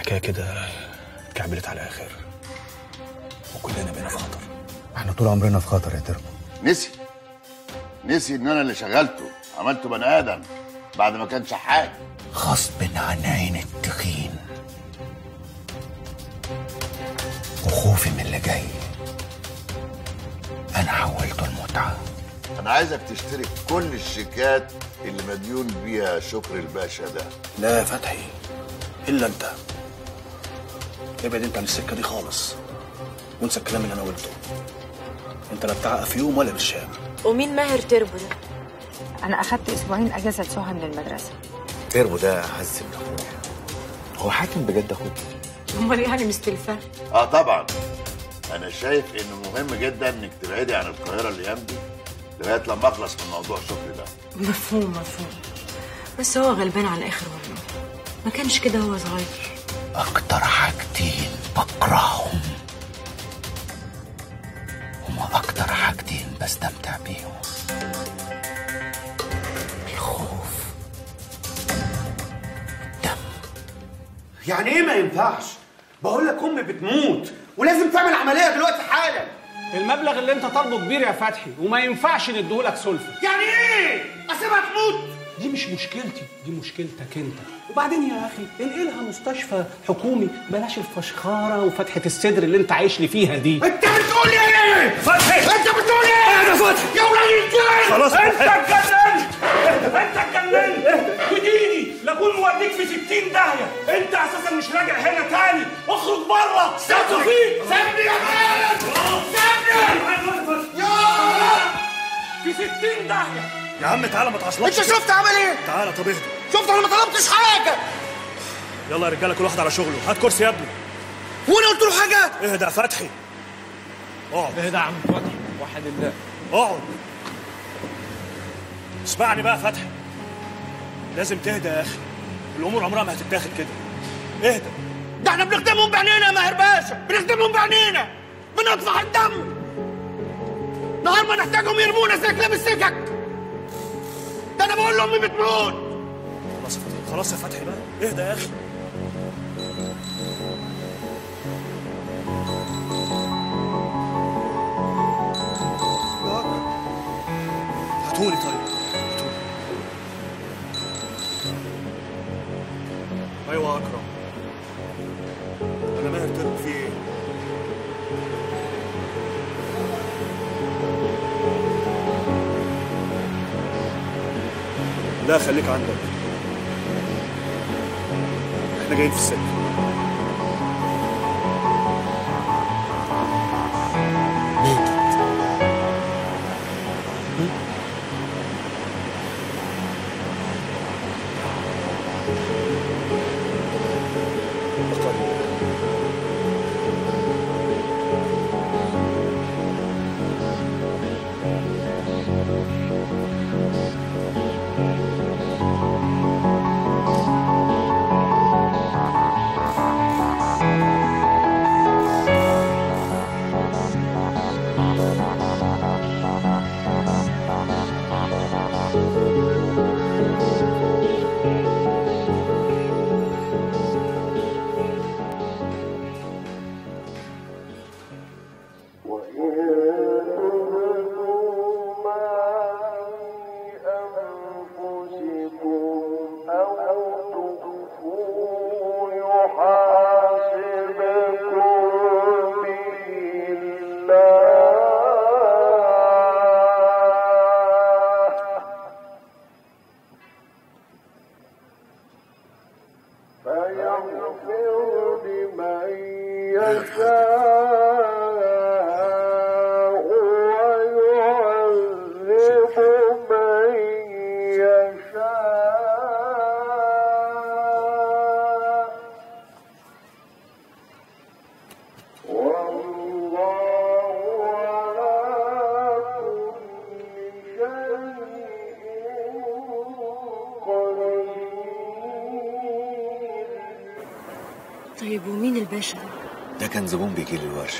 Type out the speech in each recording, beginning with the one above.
الحكايه كده كعبلت على الاخر وكلنا بقينا في خطر احنا طول عمرنا في خطر يا تربو نسي نسي ان انا اللي شغلته عملته بني ادم بعد ما كان شحات غصب عن عين التخين وخوفي من اللي جاي انا حولته المتعه انا عايزك تشتري كل الشيكات اللي مديون بيها شكر الباشا ده لا يا فتحي الا انت ابعد انت عن السكه دي خالص وانسى الكلام اللي انا قلته انت لا بتاع افيوم ولا بالشام ومين ماهر تربو ده؟ انا اخدت اسبوعين اجازه لسهى من المدرسه تربو ده اعز من اخويا هو حاكم بجد اخوك امال ايه يعني مستلفه؟ اه طبعا انا شايف انه مهم جدا انك تبعدي عن القاهره الايام دي لغايه لما اخلص من موضوع شكري ده مفهوم مفهوم بس هو غلبان على الاخر والله ما كانش كده هو صغير اكتر حاجتين بكرههم هما اكتر حاجتين بستمتع بيهم الخوف يعني ايه ما ينفعش بقول لك امي بتموت ولازم تعمل عمليه دلوقتي حالا المبلغ اللي انت طالبه كبير يا فتحي وما ينفعش نديهولك سلفه يعني ايه اسيبها تموت دي مش مشكلتي دي مشكلتك انت وبعدين يا اخي انقلها مستشفى حكومي بلاش الفشخاره وفتحه الصدر اللي انت عايش لي فيها دي انت بتقول ايه فتحي انت بتقول ايه اهدى فتحي يا ولاد الكلب خلاص انت اتجننت انت اتجننت وديني لاكون موديك في 60 داهيه انت اساسا مش راجع هنا تاني اخرج بره سيبني فيك سيبني يا خالد سيبني يا في 60 داهيه يا عم تعالى ما تعصلكش انت شفت عمل ايه تعالى طب اهدى شفت انا ما طلبتش حاجه يلا يا رجاله كل واحد على شغله هات كرسي يا ابني وانا قلت له حاجه اهدى يا فتحي اقعد اهدى يا عم فتحي وحد الله اقعد اسمعني بقى يا فتحي لازم تهدى يا اخي الامور عمرها ما هتتاخد كده اهدى ده احنا بنخدمهم بعينينا يا ماهر باشا بنخدمهم بعينينا بنطفح الدم نهار ما نحتاجهم يرمونا زي كلاب السكك ده انا بقول لامي بتموت خلاص يا فتحي خلاص يا فتحي بقى اهدى يا اخي هاتولي طيب هاتولي ايوه يا اكرم انا ماهر ترك في ايه لا خليك عندك احنا جايين في السكه طيب ومين الباشا ده؟ ده كان زبون بيجي لي الورشة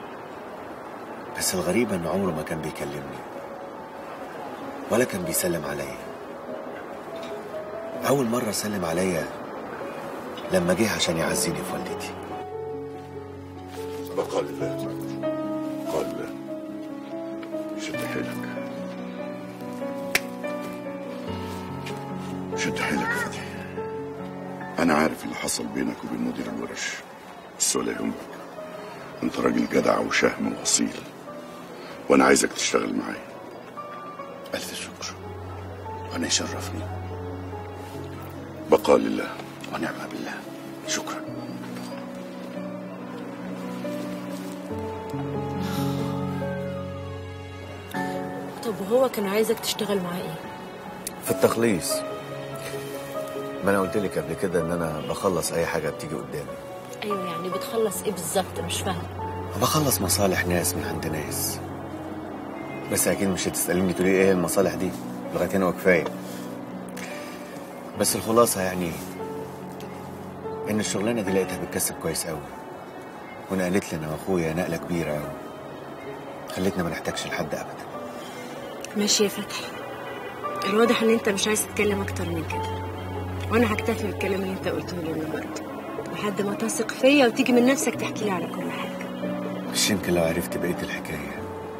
بس الغريب انه عمره ما كان بيكلمني ولا كان بيسلم عليا أول مرة سلم عليا لما جه عشان يعزيني في والدتي بقال الله بقال الله شد حيلك شد حيلك يا فتحي انا عارف اللي حصل بينك وبين مدير الورش بس ولا يهمك انت راجل جدع وشهم واصيل وانا عايزك تشتغل معايا ألف شكر وأنا يشرفني بقال لله ونعم بالله شكرا طب وهو كان عايزك تشتغل معاه ايه؟ في التخليص ما انا قلت لك قبل كده ان انا بخلص اي حاجه بتيجي قدامي ايوه يعني بتخلص ايه بالظبط مش فاهمه بخلص مصالح ناس من عند ناس بس اكيد مش هتساليني تقولي ايه المصالح دي لغايه هنا وكفايه بس الخلاصه يعني ان الشغلانه دي لقيتها بتكسب كويس قوي ونقلت لي انا واخويا نقله كبيره قوي خلتنا ما نحتاجش لحد ابدا ماشي يا فتحي الواضح ان انت مش عايز تتكلم اكتر من كده وانا هكتفي بالكلام اللي انت قلته لي النهارده لحد ما تثق فيا وتيجي من نفسك تحكي لي على كل حاجه مش يمكن لو عرفت بقيه الحكايه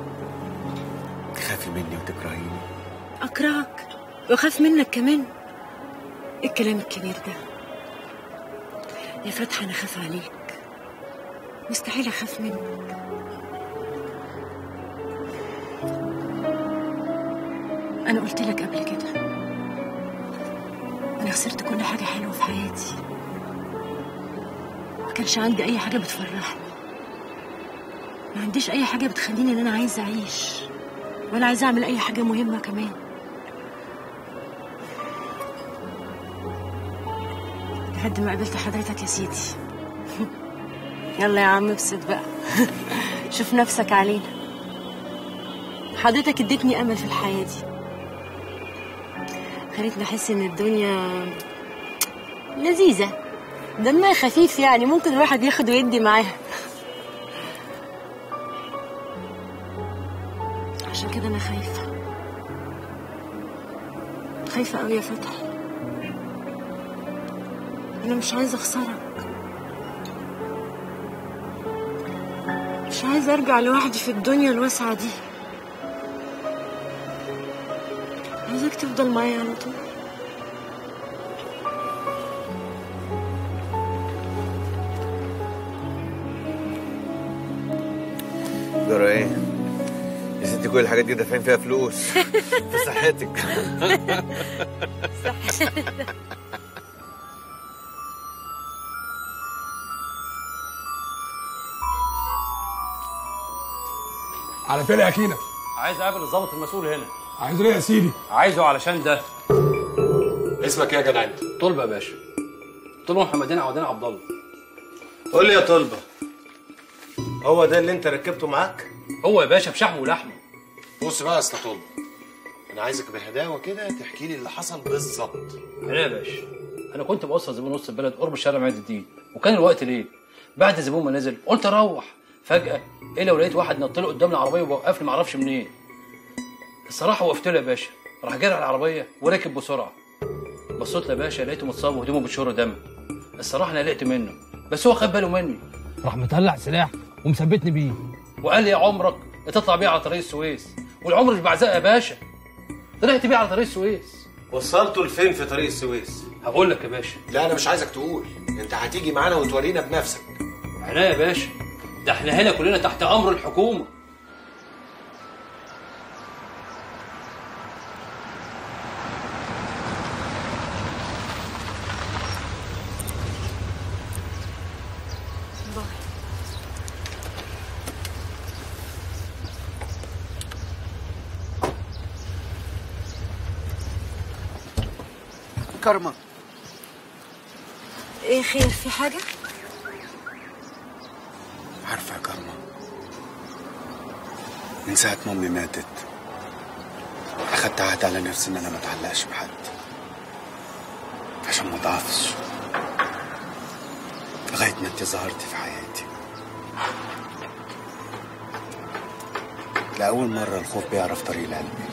تخافي مني وتكرهيني اكرهك واخاف منك كمان ايه الكلام الكبير ده يا فتحي انا خاف عليك مستحيل اخاف منك انا قلت لك قبل كده انا خسرت كل حاجه حلوه في حياتي ما كانش عندي اي حاجه بتفرحني ما عنديش اي حاجه بتخليني ان انا عايزه اعيش ولا عايزه اعمل اي حاجه مهمه كمان لحد ما قابلت حضرتك يا سيدي يلا يا عم ابسط بقى شوف نفسك علينا حضرتك اديتني امل في الحياه دي خليتني احس ان الدنيا لذيذه دمها خفيف يعني ممكن الواحد ياخد ويدي معاها عشان كده انا خايفه خايفه قوي يا فتحي انا مش عايزه اخسرك مش عايزه ارجع لوحدي في الدنيا الواسعه دي عايزك تفضل معايا على طول جرى ايه؟ يا ستي كل الحاجات دي دافعين فيها فلوس في صحتك على فين يا اكينا عايز اقابل الضابط المسؤول هنا عايز ايه يا سيدي عايزه علشان ده اسمك ايه يا جدع انت طلبه يا باشا طلبه محمدين عودين عبد الله قول لي يا طلبة هو ده اللي انت ركبته معاك؟ هو يا باشا بشحمه ولحمه بص بقى يا اسطى طلبة انا عايزك بهداوة كده تحكي لي اللي حصل بالظبط انا يا باشا انا كنت بوصل زبون وسط البلد قرب شارع معز الدين وكان الوقت ليل بعد الزبون ما نزل قلت اروح فجاه ايه لو لقيت واحد نط له قدام العربيه ووقفني ما اعرفش منين الصراحه وقفت له يا باشا راح جري على العربيه وراكب بسرعه بصيت له يا باشا لقيته متصاب وهدومه بتشر دم الصراحه انا قلقت منه بس هو خد باله مني راح مطلع سلاح ومثبتني بيه وقال لي يا عمرك تطلع بيه على طريق السويس والعمر مش بعزقه يا باشا طلعت بيه على طريق السويس وصلته لفين في طريق السويس؟ هقول لك يا باشا لا انا مش عايزك تقول انت هتيجي معانا وتورينا بنفسك عناية يا باشا ده احنا هنا كلنا تحت امر الحكومه كارما ايه خير في حاجه عارفة يا كارما من ساعة ما أمي ماتت أخدت عهد على نفسي إن أنا ما أتعلقش بحد عشان ما أضعفش لغاية ما أنت ظهرتي في حياتي لأول مرة الخوف بيعرف طريق لقلبي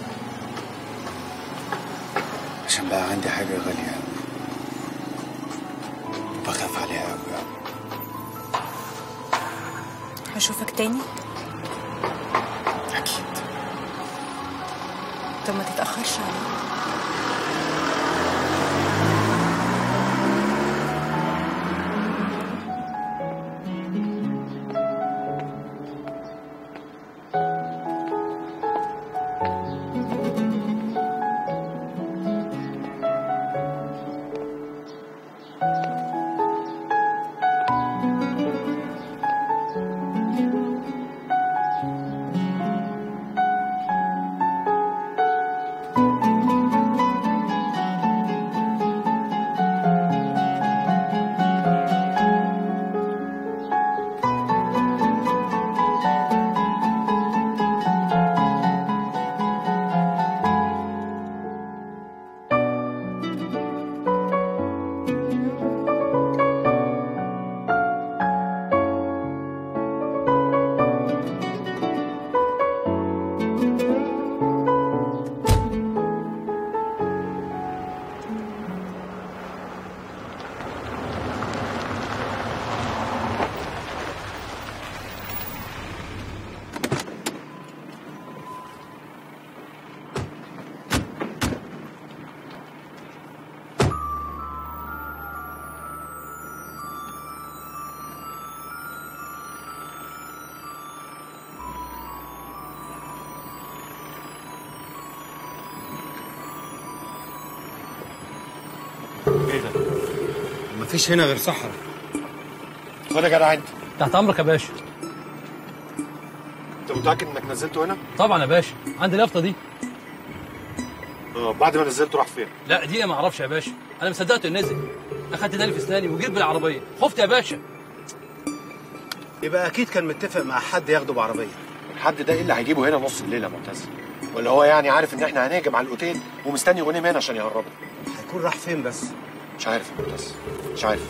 عشان بقى عندي حاجة غالية أوي بخاف عليها قوي قوي هشوفك تاني اكيد طب ما تتأخرش عليا ايه ده؟ مفيش هنا غير صحراء خد يا جدع انت تحت امرك يا باشا انت متاكد انك نزلته هنا؟ طبعا يا باشا عندي اليافطه دي اه بعد ما نزلته راح فين؟ لا دي ما اعرفش يا باشا انا مصدقت انه نزل اخدت دالي في اسناني وجيت بالعربيه خفت يا باشا يبقى اكيد كان متفق مع حد ياخده بعربيه الحد ده ايه اللي هيجيبه هنا نص الليل يا معتز؟ ولا هو يعني عارف ان احنا هنهجم على الاوتيل ومستني غنيم هنا عشان يهربه؟ هيكون راح فين بس مش عارف يا معتز مش عارف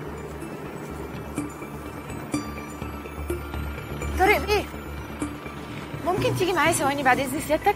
طارق بيه ممكن تيجي معايا ثواني بعد اذن سيادتك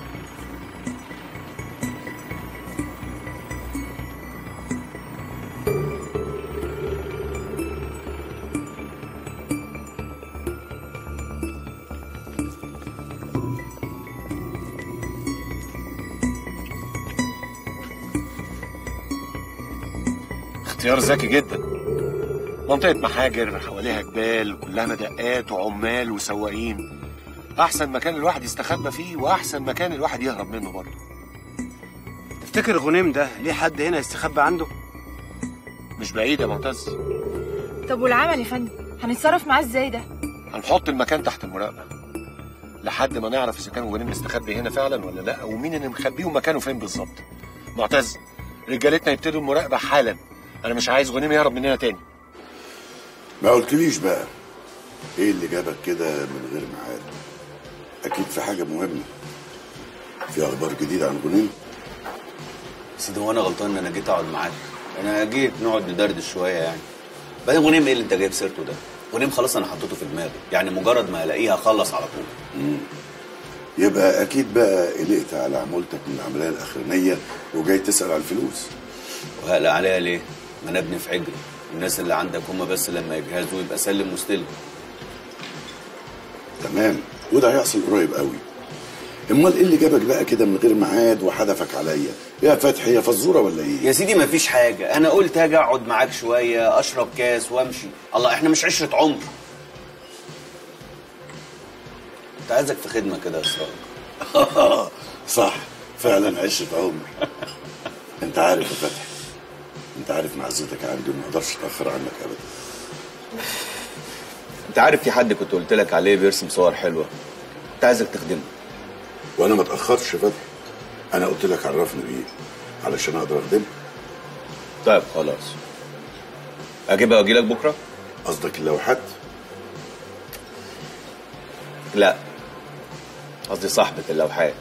اختيار ذكي جدا منطقة محاجر حواليها جبال كلها مدقات وعمال وسواقين أحسن مكان الواحد يستخبى فيه وأحسن مكان الواحد يهرب منه برضه تفتكر غنيم ده ليه حد هنا يستخبى عنده مش بعيد يا معتز طب والعمل يا فندم هنتصرف معاه ازاي ده هنحط المكان تحت المراقبة لحد ما نعرف إذا كان غنيم مستخبي هنا فعلا ولا لا ومين اللي مخبيه ومكانه فين بالظبط معتز رجالتنا يبتدوا المراقبة حالا أنا مش عايز غنيم يهرب مننا تاني ما قلتليش بقى ايه اللي جابك كده من غير ميعاد اكيد في حاجه مهمه في اخبار جديده عن غنيم سيدي هو انا غلطان ان انا جيت اقعد معاك انا جيت نقعد ندردش شويه يعني بعدين غنيم ايه اللي انت جايب سيرته ده غنيم خلاص انا حطيته في دماغي يعني مجرد ما الاقيه هخلص على طول مم. يبقى اكيد بقى قلقت على عمولتك من العمليه الاخرانيه وجاي تسال على الفلوس وهقلق عليها ليه ما انا ابني في حجري الناس اللي عندك هم بس لما يجهزوا يبقى سلم واستلم تمام وده هيحصل قريب قوي امال ايه اللي جابك بقى كده من غير ميعاد وحدفك عليا يا فتحي يا فزوره ولا ايه يا سيدي ما فيش حاجه انا قلت هاجي اقعد معاك شويه اشرب كاس وامشي الله احنا مش عشره عمر كنت عايزك في خدمه كده يا اسراء صح فعلا عشره عمر انت عارف يا فتحي انت عارف معزتك عندي وما اقدرش اتاخر عنك ابدا انت عارف في حد كنت قلت لك عليه بيرسم صور حلوه كنت عايزك تخدمه وانا ما اتاخرش يا فتحي انا قلت لك عرفني بيه علشان اقدر اخدمه طيب خلاص اجيبها واجي لك بكره قصدك اللوحات لا قصدي صاحبه اللوحات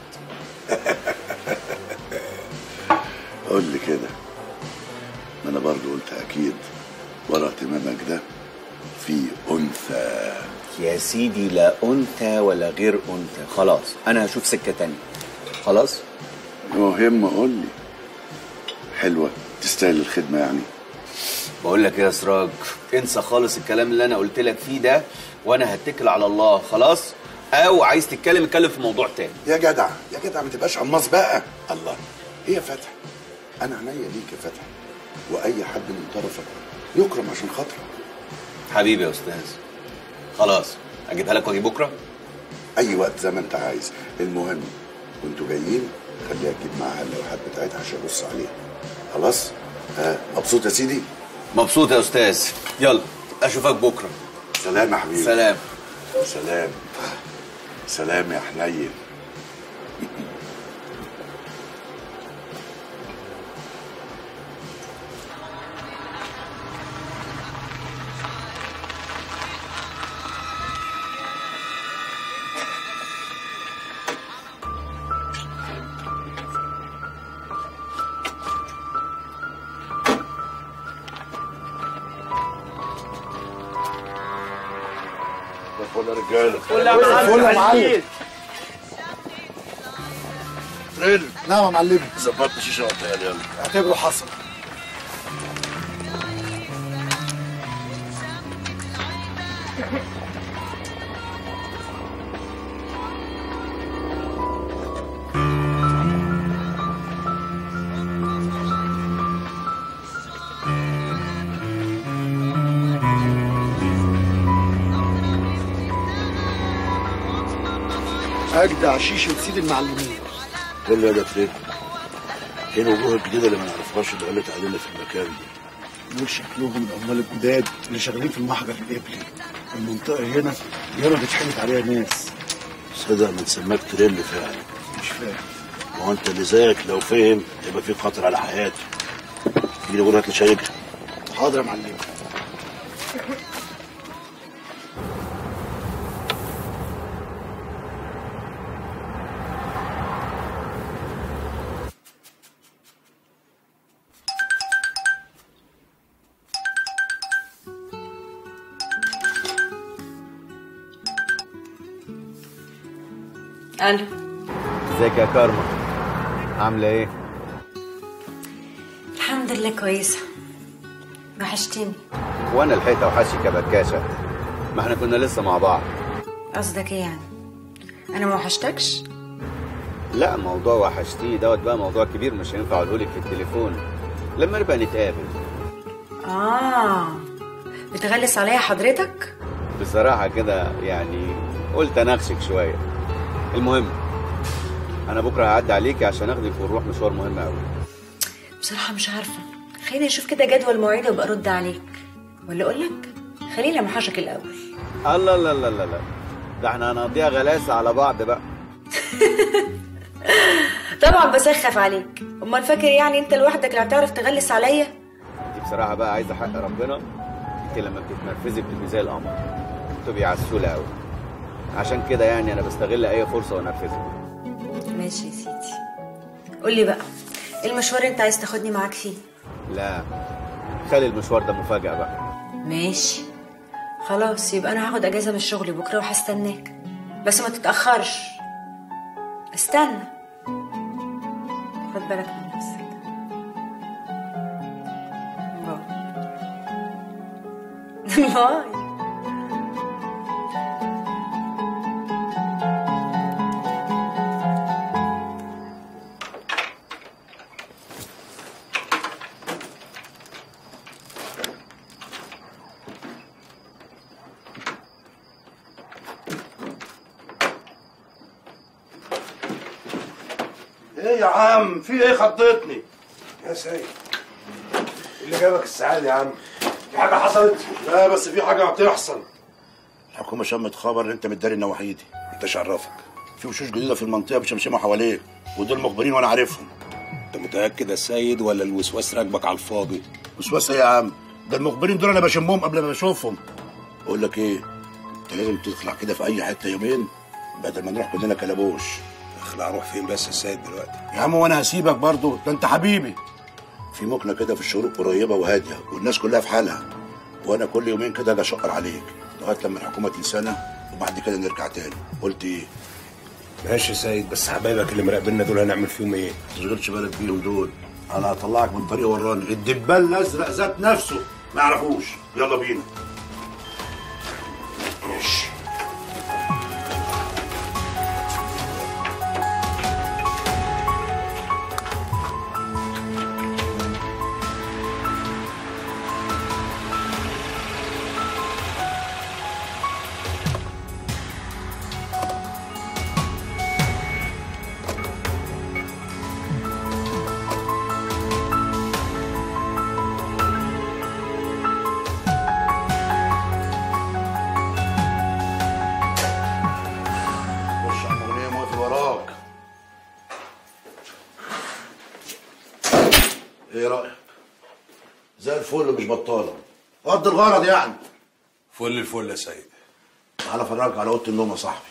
قول لي كده ما انا برضو قلت اكيد ورا اهتمامك ده في انثى يا سيدي لا انثى ولا غير انثى خلاص انا هشوف سكه تانية خلاص مهم قول لي حلوه تستاهل الخدمه يعني بقول لك ايه يا سراج انسى خالص الكلام اللي انا قلت لك فيه ده وانا هتكل على الله خلاص او عايز تتكلم اتكلم في موضوع تاني يا جدع يا جدع ما تبقاش قماص بقى الله ايه يا فتحي انا عينيا ليك يا فتحي واي حد من طرفك يكرم عشان خاطرك حبيبي يا استاذ خلاص اجيبها لك واجي بكره اي وقت زي ما انت عايز المهم وانتوا جايين خليها تجيب معاها اللوحات بتاعتها عشان ابص عليها خلاص ها مبسوط يا سيدي مبسوط يا استاذ يلا اشوفك بكره سلام يا حبيبي سلام سلام سلام يا حنين فل يا رجاله فل يا معلم. فل يا معلم ريل نعم يا معلم ظبطت شيشه وقتها يلا اعتبره حصل اجدع شيشه سيد المعلمين قول لي يا دكتور ايه الوجوه الجديده اللي ما نعرفهاش اللي قالت علينا في المكان ده دول شكلهم العمال الجداد اللي شغالين في المحجر القبلي المنطقه هنا ياما بيتحمت عليها ناس صدق من سماك تريل فعلا مش فاهم ما هو انت اللي زيك لو فهم يبقى في خطر على حياته تيجي نقول هات لي شايكها حاضر يا معلم الو ازيك يا كارما عامله ايه الحمد لله كويسه وحشتني وانا لحقت اوحشك يا بكاشه ما احنا كنا لسه مع بعض قصدك ايه يعني انا ما وحشتكش لا موضوع وحشتيه دوت بقى موضوع كبير مش هينفع اقوله لك في التليفون لما نبقى نتقابل اه بتغلس عليا حضرتك بصراحه كده يعني قلت اناقشك شويه المهم انا بكره هعدي عليكي عشان اخدك ونروح مشوار مهم قوي بصراحه مش عارفه خليني اشوف كده جدول مواعيد وابقى ارد عليك ولا اقول لك خليني امحشك الاول الله لا لا لا لا ده احنا هنقضيها غلاسه على بعض بقى طبعا بسخف عليك امال فاكر يعني انت لوحدك اللي هتعرف تغلس عليا انت بصراحه بقى عايزه حق ربنا انت لما بتتنرفزي بتبقي زي القمر بتبقي عسوله قوي عشان كده يعني انا بستغل اي فرصه وانرفزك ماشي يا سيدي قول لي بقى إيه المشوار انت عايز تاخدني معاك فيه لا خلي المشوار ده مفاجاه بقى ماشي خلاص يبقى انا هاخد اجازه من الشغل بكره وهستناك بس ما تتاخرش استنى خد بالك من نفسك باي باي ايه يا عم في ايه خضتني يا سيد اللي جابك السعاده يا عم في حاجه حصلت لا بس في حاجه بتحصل الحكومه شمت خبر ان انت متداري النواحيدي انت شرفك في وشوش جديده في المنطقه بشمشمه حواليك ودول مخبرين وانا عارفهم انت متاكد يا سيد ولا الوسواس راكبك على الفاضي وسواس ايه يا عم ده المخبرين دول انا بشمهم قبل ما بشوفهم بقول لك ايه انت لازم تطلع كده في اي حته يومين بدل ما نروح كلنا كلبوش اخلع اروح فين بس يا سيد دلوقتي يا عم وانا هسيبك برضو ده انت حبيبي في مكنه كده في الشروق قريبه وهاديه والناس كلها في حالها وانا كل يومين كده اجي اشقر عليك لغايه لما الحكومه تنسانا وبعد كده نرجع تاني قلت ايه ماشي يا سيد بس حبايبك اللي مراقبيننا دول هنعمل فيهم ايه ما تشغلش بالك بيهم دول انا هطلعك من طريق وراني الدبان الازرق ذات نفسه ما يعرفوش يلا بينا ماشي خش على المغنية موافق وراك ايه رأيك؟ زي الفل مش بطالة قد الغرض يعني فل الفل يا سيد تعالى افرجك على اوضه النوم يا صاحبي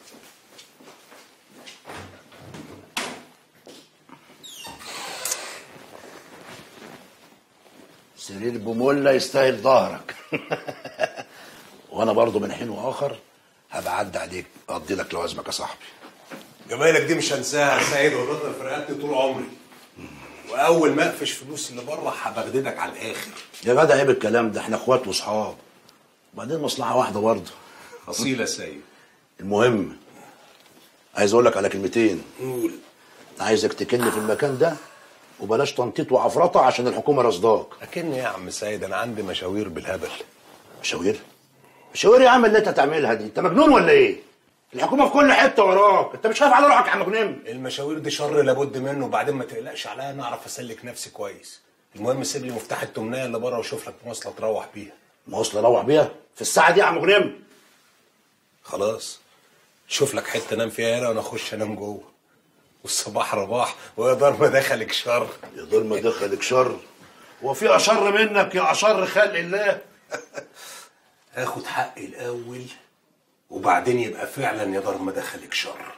سرير بمولة يستاهل ظهرك وانا برضو من حين واخر هبقى اعدي عليك اقضي لك لوازمك يا صاحبي جمايلك دي مش هنساها يا سيد وهتفضل في رقبتي طول عمري واول ما اقفش فلوس اللي بره هبغددك على الاخر يا جدع عيب الكلام ده احنا اخوات واصحاب وبعدين مصلحه واحده برضه اصيل يا سيد المهم عايز اقول لك على كلمتين قول عايزك تكن في المكان ده وبلاش تنطيط وعفرطه عشان الحكومه رصداك اكن يا عم سيد انا عندي مشاوير بالهبل مشاوير مشاوير يا عم اللي انت تعملها دي انت مجنون ولا ايه الحكومه في كل حته وراك انت مش خايف على روحك يا عم مجنون المشاوير دي شر لابد منه وبعدين ما تقلقش عليا انا اعرف اسلك نفسي كويس المهم سيب لي مفتاح التمنيه اللي بره وشوف لك مواصله تروح بيها مواصله روح بيها في الساعه دي يا عم مجنون خلاص شوف لك حته انام فيها هنا وانا اخش انام جوه والصباح رباح ويا دار ما دخلك شر يا دار ما دخلك شر هو في اشر منك يا اشر خلق الله هاخد حقي الاول وبعدين يبقى فعلا يا دار ما دخلك شر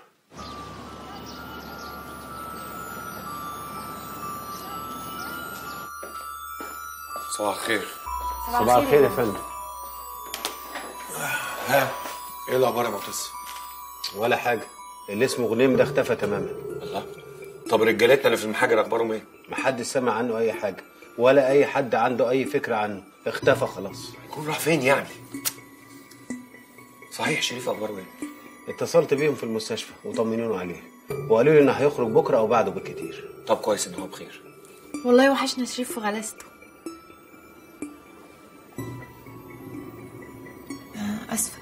صباح الخير صباح الخير يا فندم ها ايه الاخبار يا معتز ولا حاجه اللي اسمه غنيم ده اختفى تماما الله طب رجالتنا اللي في المحاجر اخبارهم ايه محدش سمع عنه اي حاجه ولا اي حد عنده اي فكره عنه اختفى خلاص يكون راح فين يعني صحيح شريف اخباره ايه اتصلت بيهم في المستشفى وطمنوني عليه وقالوا لي انه هيخرج بكره او بعده بالكتير طب كويس ان هو بخير والله وحشنا شريف وغلاسته آه، اسفه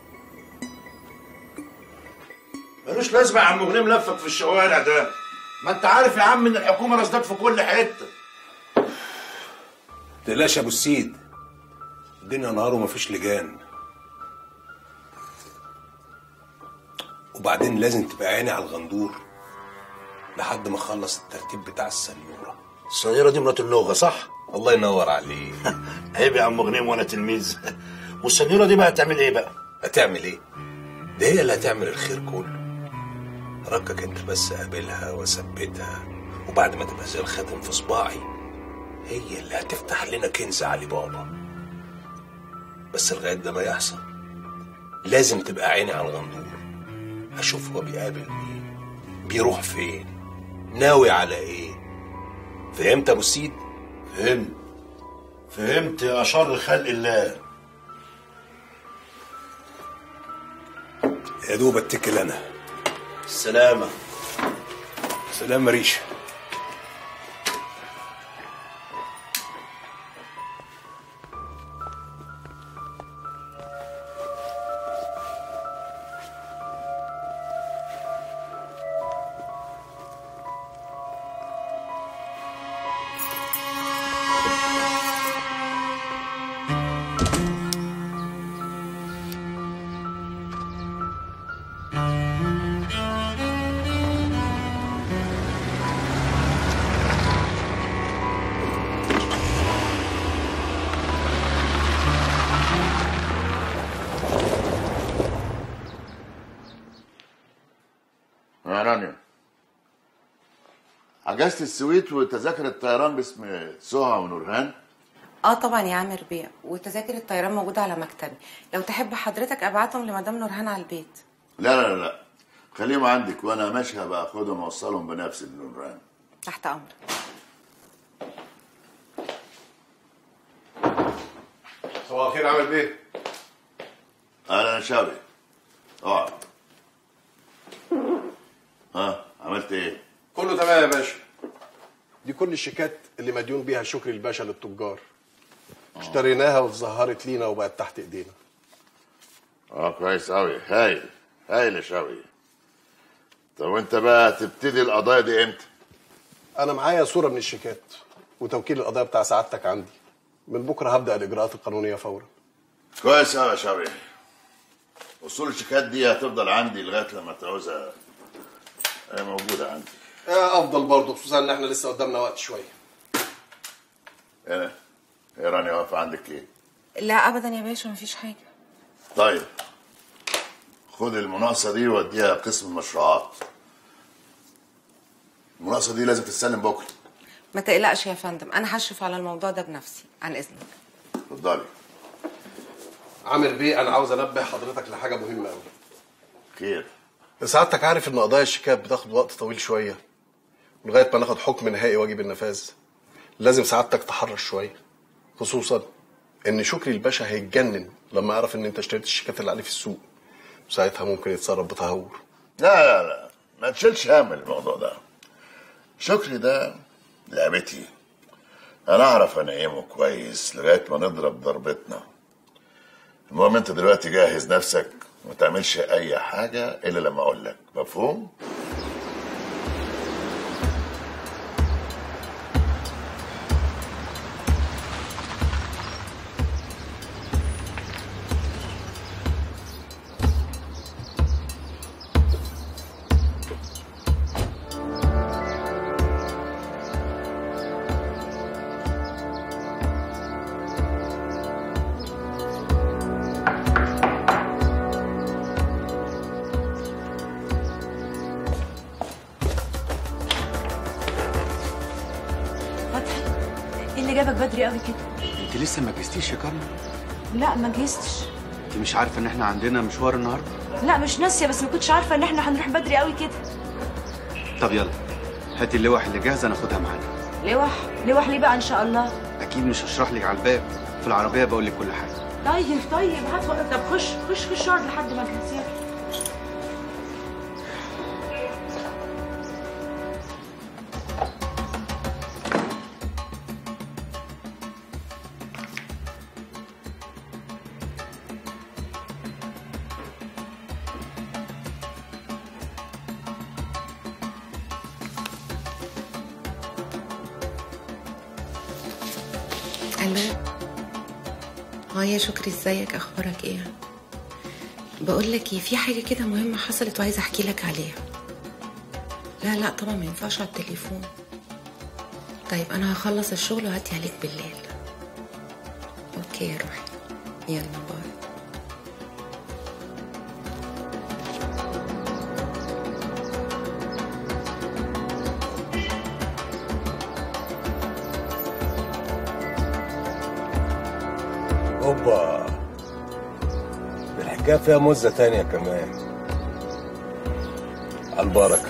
ملوش لازمه يا عم مغنم لفك في الشوارع ده ما انت عارف يا عم ان الحكومه رصدك في كل حته تقلقش يا ابو السيد الدنيا نهار ومفيش لجان وبعدين لازم تبقى عيني على الغندور لحد ما اخلص الترتيب بتاع السنيوره الصغيره دي مرات اللغه صح الله ينور عليك عيب يا عم مغنم وانا تلميذ والسنيوره دي بقى هتعمل ايه بقى هتعمل ايه ده هي اللي هتعمل الخير كله ركك انت بس قابلها وثبتها وبعد ما تبقى زي الخاتم في صباعي هي اللي هتفتح لنا كنز علي بابا بس لغايه ده ما يحصل لازم تبقى عيني على الغندور اشوف هو بيقابل مين بيروح فين ناوي على ايه فهمت يا ابو السيد فهمت فهمت يا شر خلق الله يا دوب اتكل انا السلامه سلام ريشه يا رانيا حجزت السويت وتذاكر الطيران باسم سهى ونورهان اه طبعا يا عامر بيه وتذاكر الطيران موجوده على مكتبي لو تحب حضرتك ابعتهم لمدام نورهان على البيت لا لا لا خليهم عندك وانا ماشي هبقى اخدهم واوصلهم بنفسي لنورهان تحت امرك صباح الخير عامل بيه اهلا يا شاوي اقعد ها عملت ايه؟ كله تمام يا باشا دي كل الشيكات اللي مديون بيها شكري الباشا للتجار اشتريناها واتظهرت لينا وبقت تحت ايدينا اه كويس قوي هايل هايل يا شاوي طب وانت بقى تبتدي القضايا دي امتى؟ انا معايا صوره من الشيكات وتوكيل القضايا بتاع سعادتك عندي من بكره هبدا الاجراءات القانونيه فورا كويس قوي يا شاوي اصول الشيكات دي هتفضل عندي لغايه لما تعوزها هي موجوده عندي آه افضل برضه خصوصا ان احنا لسه قدامنا وقت شويه انا ايه راني واقفه عندك ايه؟ لا ابدا يا باشا مفيش حاجه طيب خد المناقصه دي واديها قسم المشروعات المناقصه دي لازم تتسلم بكره ما تقلقش يا فندم انا هشرف على الموضوع ده بنفسي عن اذنك اتفضلي عامر بيه انا عاوز انبه حضرتك لحاجه مهمه قوي خير سعادتك عارف ان قضايا الشيكات بتاخد وقت طويل شويه لغايه ما ناخد حكم نهائي واجب النفاذ لازم سعادتك تحرش شويه خصوصا ان شكري الباشا هيتجنن لما يعرف ان انت اشتريت الشيكات اللي عليه في السوق وساعتها ممكن يتصرف بتهور لا لا لا ما تشيلش هم الموضوع ده شكري ده لعبتي انا اعرف انعمه كويس لغايه ما نضرب ضربتنا المهم انت دلوقتي جهز نفسك وما تعملش اي حاجه الا لما اقول لك مفهوم فتحي ايه اللي جابك بدري قوي كده انت لسه ما جهزتيش يا كارلا لا ما جهزتش انت مش عارفه ان احنا عندنا مشوار النهارده لا مش ناسيه بس ما كنتش عارفه ان احنا هنروح بدري قوي كده طب يلا هاتي اللوح اللي جاهزه ناخدها معانا لوح لوح ليه بقى ان شاء الله اكيد مش هشرح لك على الباب في العربيه بقول لك كل حاجه طيب طيب هات وقت. طب خش خش خش اقعد لحد ما اجهز يلا. الو اه يا شكري ازيك اخبارك ايه بقول لك ايه في حاجه كده مهمه حصلت وعايزه احكي لك عليها لا لا طبعا ما ينفعش على التليفون طيب انا هخلص الشغل وهاتي عليك بالليل اوكي يا روحي يلا باي اوبا ده الحكايه فيها مزه تانية كمان على البركه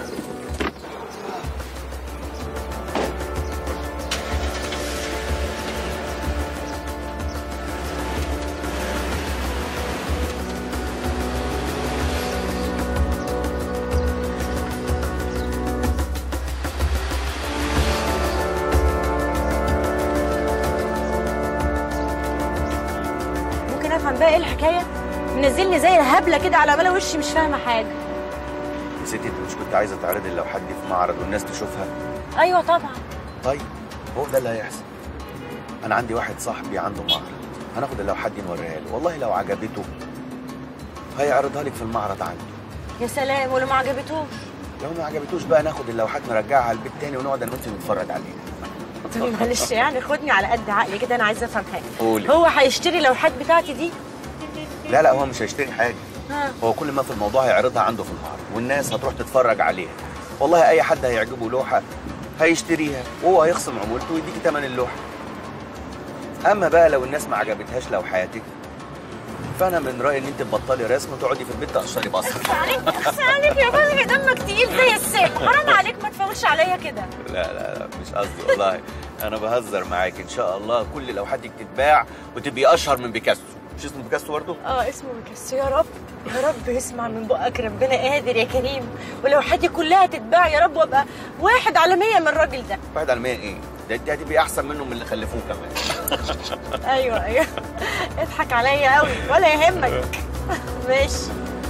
ممكن افهم بقى ايه الحكايه منزلني زي الهبله كده على ملا وشي مش فاهمه حاجه يا ستي انت مش كنت عايزه تعرضي اللوحات دي في معرض والناس تشوفها ايوه طبعا طيب هو ده اللي هيحصل انا عندي واحد صاحبي عنده معرض هناخد اللوحات دي نوريها له والله لو عجبته هيعرضها لك في المعرض عنده يا سلام ولو ما عجبتوش لو ما عجبتوش بقى ناخد اللوحات نرجعها البيت تاني ونقعد انا وانت نتفرج عليها طب معلش يعني خدني على قد عقلي كده انا عايزه افهم حاجه قولي. هو هيشتري اللوحات بتاعتي دي لا لا هو مش هيشتري حاجه ها هو كل ما في الموضوع هيعرضها عنده في المعرض والناس هتروح تتفرج عليها والله اي حد هيعجبه لوحه هيشتريها وهو هيخصم عمولته ويديكي ثمن اللوحه اما بقى لو الناس ما عجبتهاش لوحاتك فانا من رايي ان انت تبطلي رسم وتقعدي في البيت تقشري بصل عليك اخس عليك يا بابا دمك تقيل زي السيف حرام عليك ما تفولش عليا كده لا لا لا مش قصدي والله انا بهزر معاك ان شاء الله كل لوحاتك تتباع وتبقي اشهر من بيكاسو مش اسمه بيكاسو برضه اه اسمه بيكاسو يا رب يا رب يسمع من بقك ربنا قادر يا كريم ولو حياتي كلها تتباع يا رب وابقى واحد على مية من الراجل ده واحد على مية ايه ده انت هتبقي احسن منه من اللي خلفوه كمان ايوه ايوه اضحك عليا قوي ولا يهمك ماشي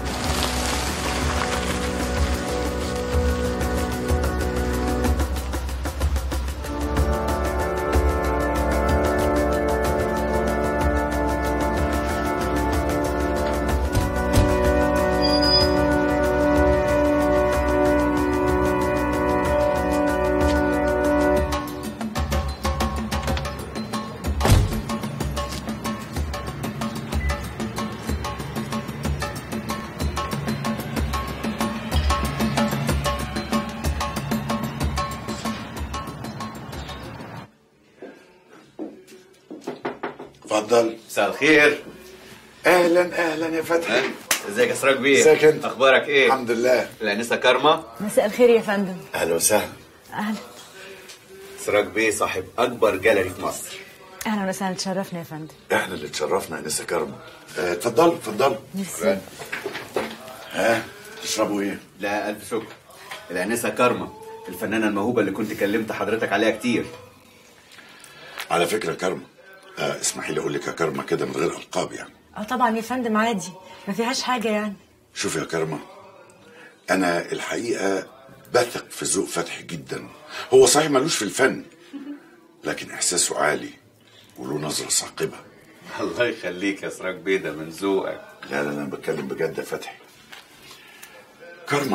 اتفضل مساء الخير اهلا اهلا يا فتحي ازيك يا سراج بيه ازيك انت؟ اخبارك ايه الحمد لله الانسه كارما مساء الخير يا فندم اهلا وسهلا اهلا سراج بيه صاحب اكبر جاليري في مصر اهلا وسهلا تشرفنا يا فندم احنا اللي اتشرفنا يا انسه كرمه آه، اتفضلوا اتفضلوا ميرسي ها تشربوا ايه؟ لا الف شكر الانسه كارما الفنانه الموهوبه اللي كنت كلمت حضرتك عليها كتير على فكره كرمه آه اسمحي لي اقول لك يا كرمه كده من غير القاب يعني اه طبعا يا فندم عادي ما فيهاش حاجه يعني شوف يا كرمه انا الحقيقه بثق في ذوق فتحي جدا هو صحيح ملوش في الفن لكن احساسه عالي وله نظره ثاقبه الله يخليك يا سراج بيه ده من ذوقك لا لا انا بتكلم بجد يا فتحي كرمه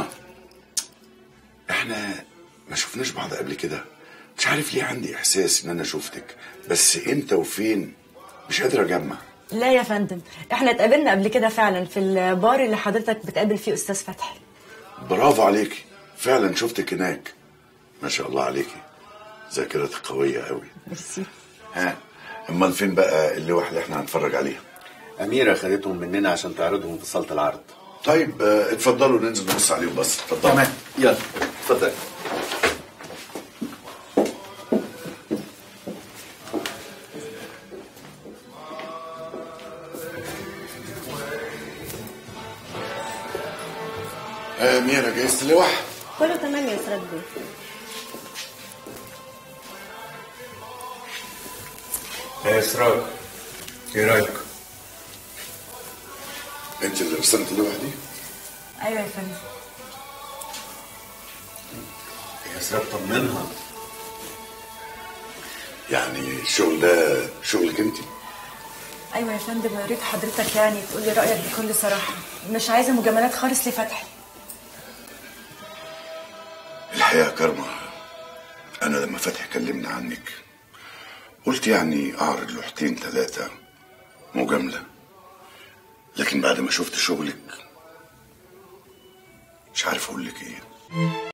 احنا ما شفناش بعض قبل كده مش عارف ليه عندي احساس ان انا شفتك بس امتى وفين مش قادر اجمع لا يا فندم احنا اتقابلنا قبل كده فعلا في البار اللي حضرتك بتقابل فيه استاذ فتحي برافو عليكي فعلا شفتك هناك ما شاء الله عليكي ذاكرتك قويه قوي ميرسي ها امال فين بقى اللوح اللي احنا هنتفرج عليها اميره خدتهم مننا عشان تعرضهم في صاله العرض طيب آه، اتفضلوا ننزل نبص عليهم بس اتفضلوا تمام يلا اتفضل آه ميرا جهزت اللوح كله تمام يا سراج بيه يا اسراء ايه رايك؟ انت اللي رسمت اللوح دي ايوه يا فندم يا اسراء طمنها يعني الشغل ده شغلك انت ايوه يا فندم يا ريت حضرتك يعني تقول لي رايك بكل صراحه مش عايزه مجاملات خالص لفتحي الحقيقه يا كرمه انا لما فتحي كلمنا عنك قلت يعني اعرض لوحتين ثلاثه مجامله لكن بعد ما شفت شغلك مش عارف اقول لك ايه